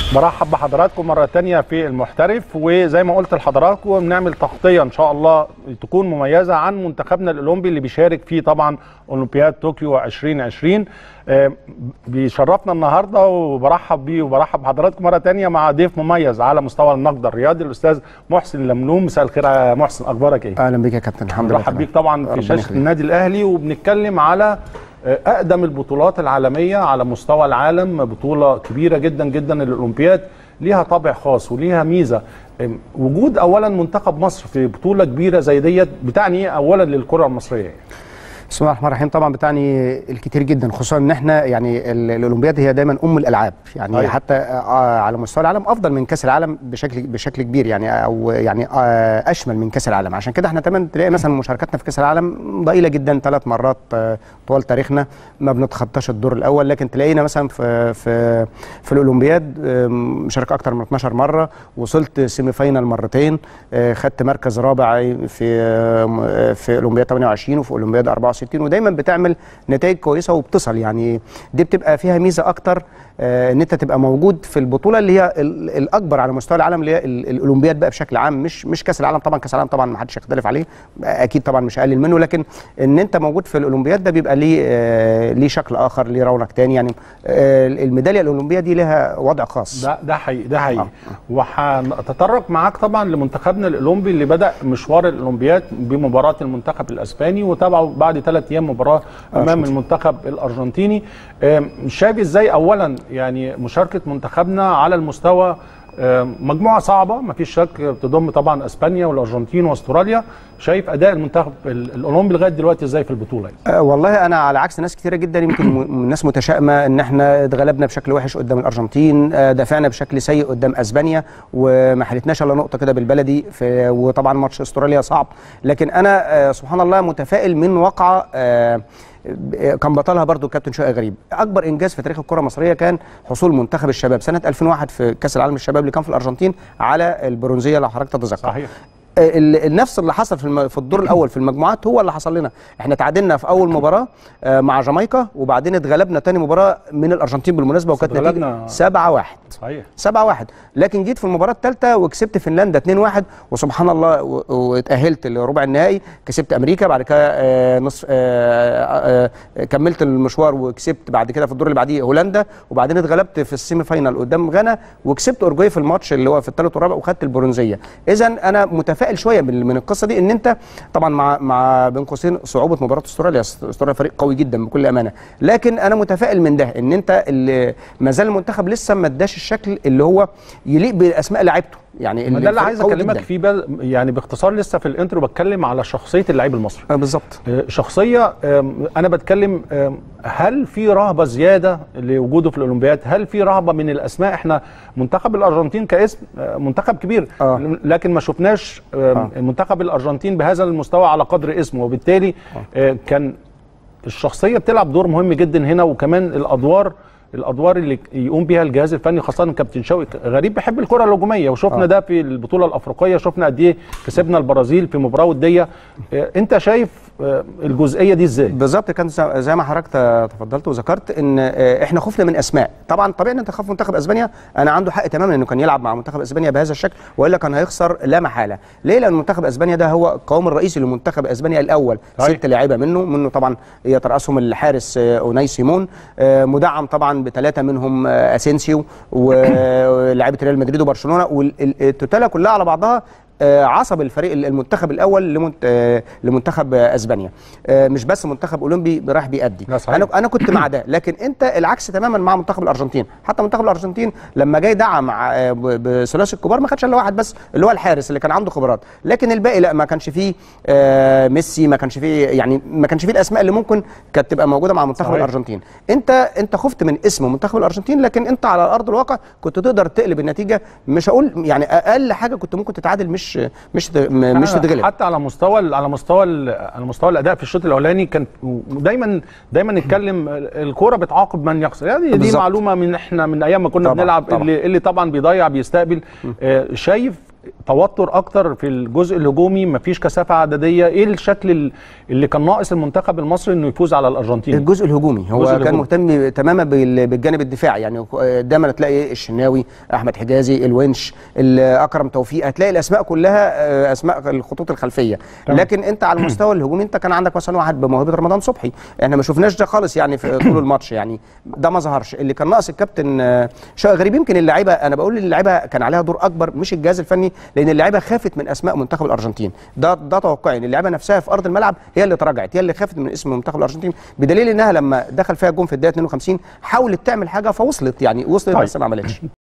برحب بحضراتكم مرة تانية في المحترف وزي ما قلت لحضراتكم بنعمل تغطية إن شاء الله تكون مميزة عن منتخبنا الأولمبي اللي بيشارك فيه طبعا أولمبياد طوكيو 2020 آه، بيشرفنا النهارده وبرحب بيه وبرحب بحضراتكم مرة تانية مع ضيف مميز على مستوى النقد الرياضي الأستاذ محسن لملوم مساء الخير يا محسن أخبارك إيه؟ اهلا بك يا كابتن الحمد لله برحب تمام. بيك طبعا في ربنا شاشه يخليك. النادي الاهلي وبنتكلم على آه، اقدم البطولات العالميه على مستوى العالم بطوله كبيره جدا جدا الاولمبياد ليها طابع خاص وليها ميزه آم، وجود اولا منتخب مصر في بطوله كبيره زي ديت بتعني إيه اولا للكره المصريه بسم الله الرحمن الرحيم طبعا بتعني الكتير جدا خصوصا ان احنا يعني ال- الاولمبياد هي دايما ام الالعاب يعني أيوة. حتى آه، على مستوى العالم افضل من كاس العالم بشكل بشكل كبير يعني او يعني آه، اشمل من كاس العالم عشان كده احنا تمام تلاقي مثلا مشاركاتنا في كاس العالم ضئيله جدا ثلاث مرات آه، طوال تاريخنا ما بنتخطاش الدور الاول لكن تلاقينا مثلا في في في الاولمبياد آه، مشاركه اكتر من 12 مره وصلت سيمي فاينال مرتين آه، خدت مركز رابع في آه، في اولمبياد 28 وفي اولمبياد 64 ودايما بتعمل نتائج كويسه وبتصل يعني دي بتبقى فيها ميزه اكتر آه، ان انت تبقى موجود في البطوله اللي هي ال- الاكبر على مستوى العالم اللي هي ال- الاولمبياد بقى بشكل عام مش مش كاس العالم طبعا كاس العالم طبعا ما حدش يختلف عليه اكيد طبعا مش اقلل منه لكن ان انت موجود في الاولمبياد ده بيبقى ليه آه، ليه شكل اخر ليه رونق تاني يعني آه، الميداليه الاولمبيه دي لها وضع خاص ده ده حقيقي ده حقيقي آه. وهنتطرق معاك طبعا لمنتخبنا الاولمبي اللي بدا مشوار الاولمبياد بمباراه المنتخب الاسباني وتابعه بعد ثلاث ايام مباراه امام المنتخب الارجنتيني آم، شايف ازاي اولا يعني مشاركه منتخبنا على المستوى آم، مجموعه صعبه ما فيش شك بتضم طبعا اسبانيا والارجنتين واستراليا شايف اداء المنتخب ال- الاولمبي لغايه دلوقتي ازاي في البطوله آه، والله انا على عكس ناس كتيره جدا يمكن م- الناس متشائمه ان احنا اتغلبنا بشكل وحش قدام الارجنتين آه، دافعنا بشكل سيء قدام اسبانيا وما حلتناش الا نقطه كده بالبلدي في وطبعا ماتش استراليا صعب لكن انا آه، سبحان الله متفائل من واقعه آه، كان بطلها برضو الكابتن شوقي غريب اكبر انجاز في تاريخ الكره المصريه كان حصول منتخب الشباب سنه 2001 في كاس العالم الشباب اللي كان في الارجنتين على البرونزيه لو حضرتك تتذكر صحيح ال- النفس اللي حصل في الم- في الدور الاول في المجموعات هو اللي حصل لنا احنا تعادلنا في اول مباراه آه، مع جامايكا وبعدين اتغلبنا تاني مباراه من الارجنتين بالمناسبه وكانت نتيجه اتغلبنا- 7 1 صحيح 7 1 لكن جيت في المباراه الثالثه وكسبت فنلندا 2 1 وسبحان الله و- واتاهلت لربع النهائي كسبت امريكا بعد كده آه، نصف آه، آه، كملت المشوار وكسبت بعد كده في الدور اللي بعديه هولندا وبعدين اتغلبت في السيمي فاينال قدام غانا وكسبت اورجواي في الماتش اللي هو في الثالث والرابع وخدت البرونزيه اذا انا متفائل شويه من من القصه دي ان انت طبعا مع مع بين قوسين صعوبه مباراه استراليا استراليا فريق قوي جدا بكل امانه لكن انا متفائل من ده ان انت اللي ما زال المنتخب لسه ما اداش الشكل اللي هو يليق باسماء لعيبته يعني ما ده اللي الفريق عايز قوي اكلمك جداً. فيه بقى يعني باختصار لسه في الانترو بتكلم على شخصيه اللعيب المصري آه، بالظبط آه، شخصيه آم، انا بتكلم آم، هل في رهبه زياده لوجوده في الاولمبياد هل في رهبه من الاسماء احنا منتخب الارجنتين كاسم آه، منتخب كبير آه. لكن ما شفناش آم، آه. منتخب الارجنتين بهذا المستوى على قدر اسمه وبالتالي آه، كان الشخصيه بتلعب دور مهم جدا هنا وكمان الادوار الادوار اللي يقوم بيها الجهاز الفني خاصه كابتن شوقي غريب بيحب الكره الهجوميه وشفنا آه. ده في البطوله الافريقيه شفنا قد ايه كسبنا البرازيل في مباراه وديه آه، انت شايف آه، الجزئيه دي ازاي بالظبط كان زي زي ما حضرتك تفضلت وذكرت ان آه، احنا خفنا من اسماء طبعا طبيعي ان انت تخاف منتخب اسبانيا انا عنده حق تماما انه كان يلعب مع منتخب اسبانيا بهذا الشكل والا كان هيخسر لا محاله ليه لان منتخب اسبانيا ده هو القوام الرئيسي لمنتخب اسبانيا الاول صحيح. ست لاعيبه منه منه طبعا يترأسهم الحارس آه، اوناي سيمون آه، مدعم طبعا بثلاثه منهم آه، اسينسيو ولاعيبه ريال مدريد وبرشلونه والتوتاله كلها على بعضها آه، عصب الفريق المنتخب الاول لمنت... آه، لمنتخب آه، اسبانيا آه، مش بس منتخب اولمبي راح بيأدي لا صحيح. انا انا كنت مع ده لكن انت العكس تماما مع منتخب الارجنتين حتى منتخب الارجنتين لما جاي دعم مع آه، ب- بثلاثي الكبار ما خدش الا واحد بس اللي هو الحارس اللي كان عنده خبرات لكن الباقي لا ما كانش فيه آه، ميسي ما كانش فيه يعني ما كانش فيه الاسماء اللي ممكن كانت تبقى موجوده مع منتخب صحيح. الارجنتين انت انت خفت من اسم منتخب الارجنتين لكن انت على ارض الواقع كنت تقدر تقلب النتيجه مش هقول يعني اقل حاجه كنت ممكن تتعادل مش مش ت- م- مش تتغلب حتى على مستوى ال- على مستوى ال- على مستوى الاداء في الشوط الاولاني كان دايما دايما نتكلم الكوره بتعاقب من يخسر يعني دي بالظبط. معلومه من احنا من ايام ما كنا طبعاً، بنلعب طبعاً. اللي, اللي طبعا بيضيع بيستقبل آه، شايف توتر اكتر في الجزء الهجومي مفيش كثافه عدديه ايه الشكل ال- اللي كان ناقص المنتخب المصري انه يفوز على الارجنتين الجزء الهجومي هو الجزء كان الهجومي. مهتم تماما بال- بالجانب الدفاعي يعني دايما تلاقي الشناوي احمد حجازي الونش ال- اكرم توفيق هتلاقي الاسماء كلها آه، اسماء الخطوط الخلفيه تمام. لكن انت على المستوى الهجومي انت كان عندك مثلا واحد بموهبه رمضان صبحي احنا ما شفناش ده خالص يعني في طول الماتش يعني ده ما ظهرش اللي كان ناقص الكابتن آه، شوقي غريب يمكن اللعيبه انا بقول اللعيبه كان عليها دور اكبر مش الجهاز الفني لان اللعيبه خافت من اسماء منتخب الارجنتين ده ده توقعي ان اللعيبه نفسها في ارض الملعب هي اللي تراجعت هي اللي خافت من اسم منتخب الارجنتين بدليل انها لما دخل فيها جون في الدقيقه 52 حاولت تعمل حاجه فوصلت يعني وصلت طيب. بس ما عملتش